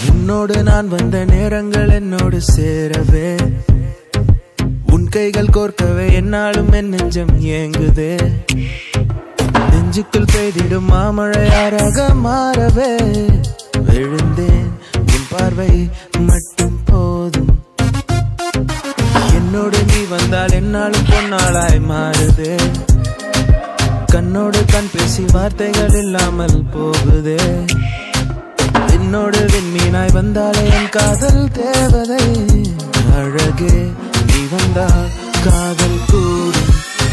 உன்னோடு நான் வந்த நேரங்கள் என்னோடு சேரவே உன் கைகள் கோர்க்கவே என்னாலும் என் நெஞ்சம் ஏங்குதே நெஞ்சுக்குள் பெய்திடும் மாமழையாராக மாறவே விழுந்தேன் உன் பார்வை மட்டும் போதும் என்னோடு நீ வந்தால் என்னாலும் பொன்னாளாய் மாறுதே கண்ணோடு கண் பேசி வார்த்தைகள் இல்லாமல் போகுதே என்னோடு விண்மீனாய் வந்தாலே என் காதல் தேவதை அழகே நீ வந்தால் காதல் கூடும்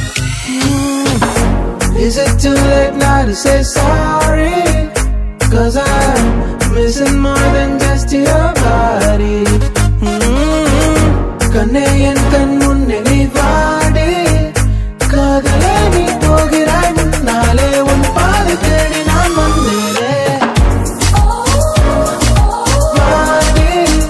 Is it too late now to say sorry? Cause I'm missing more than just your body. Mm. கண்ணே என் கண் முன்னே நீ வாடி காதலே நீ போகிறாய் முன்னாலே உன் பாதை தேடி நான் வந்தேனே வாடி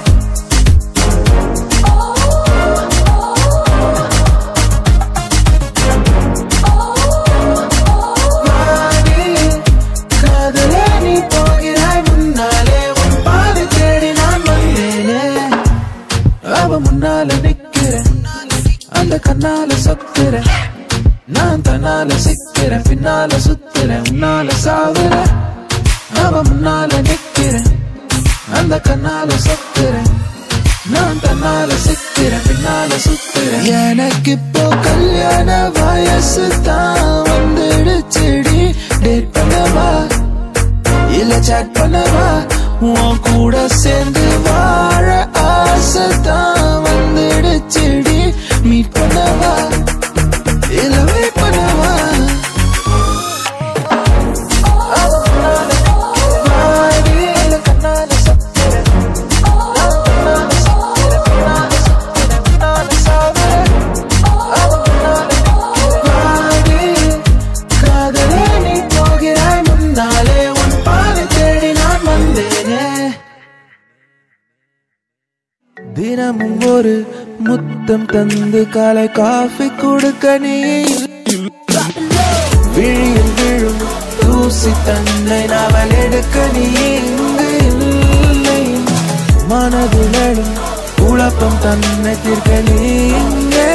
வாடி காதலே நீ போகிறாய் முன்னாலே உன் பாதை தேடி நான் வந்தேனே அவ முன்னால நிக்கிறேன் அந்த கண்ணால சத்துறேன் நான் தன்னால சிக்கிறேன் பின்னால சுத்துறேன் உன்னால சாவுறேன் அவ முன்னால நிக்கிறேன் அந்த கண்ணால சத்துறேன் நான் தன்னால சிக்கிறேன் பின்னால சுத்துறேன் எனக்கு இப்போ கல்யாண வயசு தான் வந்துடுச்சுடி டேட் பண்ணவா இல்ல சாட் பண்ணவா உன் கூட சேர்ந்து வாழ ஆசை தான் வந்துடுச்சுடி மீட் பண்ணவா இல்ல வெயிட் பண்ணவா வாடி, இல்ல கண்ணால சத்துறேன். நான் கண்ணால சத்துறேன், பின்னால சுத்துறேன், பின்னால சாவுறேன். அவ முன்னால நிக்கிறேன். வாடி, காதலே நீ போகிறாய் முன்னாலே உன் பாதை தேடி நான் வந்தேனே தினமும் ஒரு முத்தம் தந்து காலை காஃபி கொடுக்க நீ விழியில் விழும் தூசி தன்னை நாவல் எடுக்க நீ இங்கு இல்லை மனதில் எழும் குழப்பம் தன்னை தீர்க்க நீ இங்கே